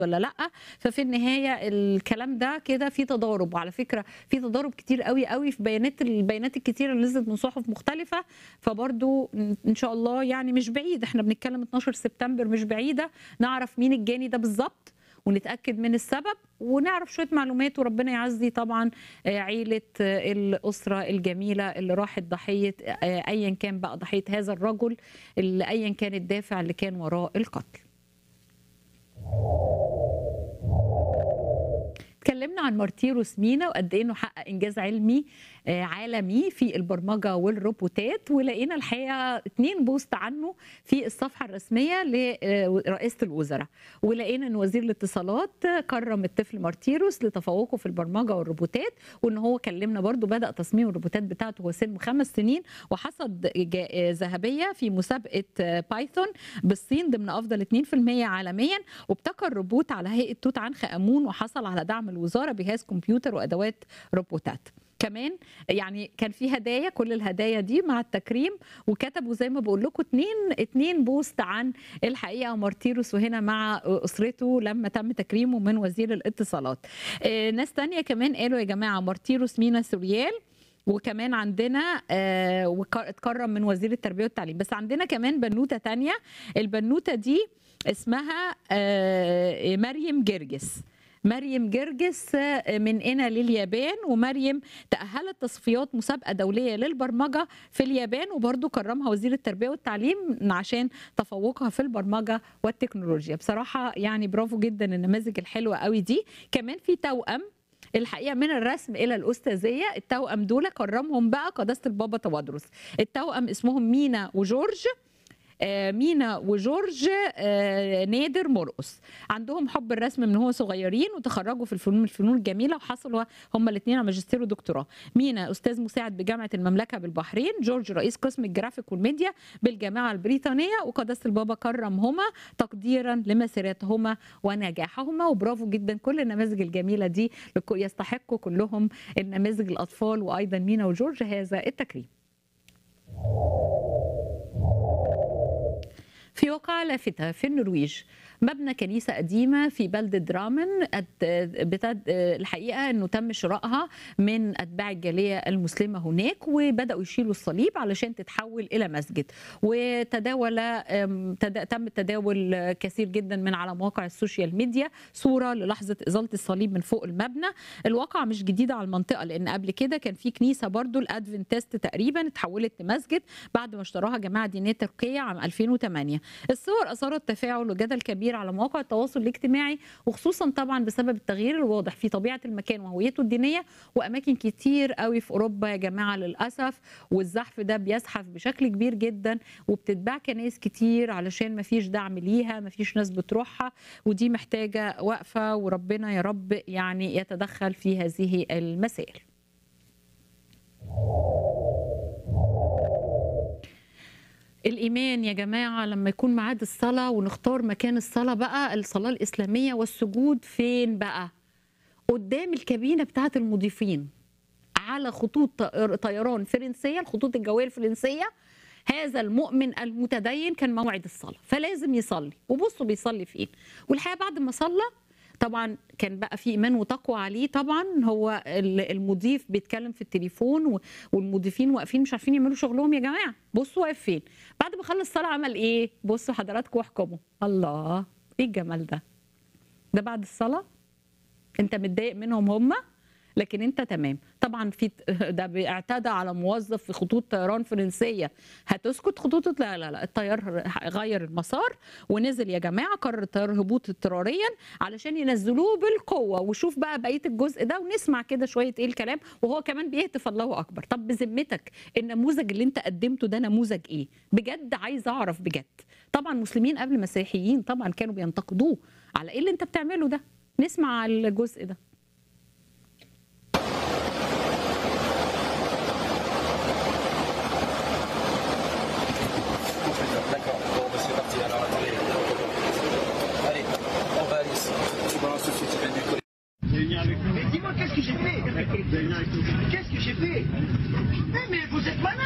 ولا لا ففي النهايه الكلام ده كده في تضارب وعلى فكره في تضارب كتير قوي قوي في بيانات البيانات الكتيره اللي نزلت من صحف مختلفه فبرضو ان شاء الله يعني مش بعيد احنا بنتكلم 12 سبتمبر مش بعيده نعرف مين الجاني ده بالظبط ونتاكد من السبب ونعرف شويه معلومات وربنا يعزي طبعا عيله الاسره الجميله اللي راحت ضحيه ايا كان بقى ضحيه هذا الرجل اللي ايا كان الدافع اللي كان وراء القتل اتكلمنا عن مارتيروس مينا وقد ايه انه حقق انجاز علمي عالمي في البرمجه والروبوتات ولقينا الحقيقه اتنين بوست عنه في الصفحه الرسميه لرئاسه الوزراء ولقينا ان وزير الاتصالات كرم الطفل مارتيروس لتفوقه في البرمجه والروبوتات وان هو كلمنا برضو بدا تصميم الروبوتات بتاعته وهو سنه خمس سنين وحصد ذهبيه في مسابقه بايثون بالصين ضمن افضل 2% عالميا وابتكر روبوت على هيئه توت عنخ امون وحصل على دعم الوزاره بجهاز كمبيوتر وادوات روبوتات كمان يعني كان في هدايا كل الهدايا دي مع التكريم وكتبوا زي ما بقول لكم اتنين اتنين بوست عن الحقيقه مارتيروس وهنا مع اسرته لما تم تكريمه من وزير الاتصالات آه ناس تانية كمان قالوا يا جماعه مارتيروس مينا سوريال وكمان عندنا آه اتكرم من وزير التربيه والتعليم بس عندنا كمان بنوته تانية البنوته دي اسمها آه مريم جرجس مريم جرجس من هنا لليابان ومريم تأهلت تصفيات مسابقة دولية للبرمجة في اليابان وبرضو كرمها وزير التربية والتعليم عشان تفوقها في البرمجة والتكنولوجيا بصراحة يعني برافو جدا النماذج الحلوة قوي دي كمان في توأم الحقيقه من الرسم الى الاستاذيه التوأم دول كرمهم بقى قداسه البابا توادرس التوأم اسمهم مينا وجورج مينا وجورج نادر مرقص عندهم حب الرسم من هو صغيرين وتخرجوا في الفنون الفنون الجميله وحصلوا هما الاثنين على ماجستير ودكتوراه مينا استاذ مساعد بجامعه المملكه بالبحرين جورج رئيس قسم الجرافيك والميديا بالجامعه البريطانيه وقداسه البابا كرمهما تقديرا لمسيرتهما ونجاحهما وبرافو جدا كل النماذج الجميله دي يستحقوا كلهم النماذج الاطفال وايضا مينا وجورج هذا التكريم في واقعة لافتة في النرويج مبنى كنيسة قديمة في بلدة درامن بتد... الحقيقة أنه تم شرائها من أتباع الجالية المسلمة هناك وبدأوا يشيلوا الصليب علشان تتحول إلى مسجد وتداول تد... تم تداول كثير جدا من على مواقع السوشيال ميديا صورة للحظة إزالة الصليب من فوق المبنى الواقع مش جديدة على المنطقة لأن قبل كده كان في كنيسة برضو الأدفنتست تقريبا اتحولت لمسجد بعد ما اشتراها جماعة دينية تركية عام 2008 الصور أثارت تفاعل وجدل كبير على مواقع التواصل الاجتماعي وخصوصا طبعا بسبب التغيير الواضح في طبيعه المكان وهويته الدينيه واماكن كتير قوي في اوروبا يا جماعه للاسف والزحف ده بيزحف بشكل كبير جدا وبتتباع كنايس كتير علشان ما فيش دعم ليها ما فيش ناس بتروحها ودي محتاجه وقفه وربنا يا رب يعني يتدخل في هذه المسائل الإيمان يا جماعة لما يكون ميعاد الصلاة ونختار مكان الصلاة بقى الصلاة الإسلامية والسجود فين بقى؟ قدام الكابينة بتاعة المضيفين على خطوط طيران فرنسية الخطوط الجوية الفرنسية هذا المؤمن المتدين كان موعد الصلاة فلازم يصلي وبصوا بيصلي فين والحقيقة بعد ما صلى طبعا كان بقى في ايمان وتقوى عليه طبعا هو المضيف بيتكلم في التليفون والمضيفين واقفين مش عارفين يعملوا شغلهم يا جماعه بصوا واقف فين بعد ما خلص الصلاه عمل ايه بصوا حضراتكم واحكموا الله ايه الجمال ده ده بعد الصلاه انت متضايق منهم هم لكن انت تمام طبعا في ده اعتدى على موظف في خطوط طيران فرنسيه هتسكت خطوط لا لا لا الطيار غير المسار ونزل يا جماعه قرر الطيار هبوط اضطراريا علشان ينزلوه بالقوه وشوف بقى بقيه الجزء ده ونسمع كده شويه ايه الكلام وهو كمان بيهتف الله اكبر طب بذمتك النموذج اللي انت قدمته ده نموذج ايه بجد عايز اعرف بجد طبعا مسلمين قبل مسيحيين طبعا كانوا بينتقدوه على ايه اللي انت بتعمله ده نسمع الجزء ده Mais dis-moi, qu'est-ce que j'ai fait Qu'est-ce que j'ai fait mais, mais vous êtes malade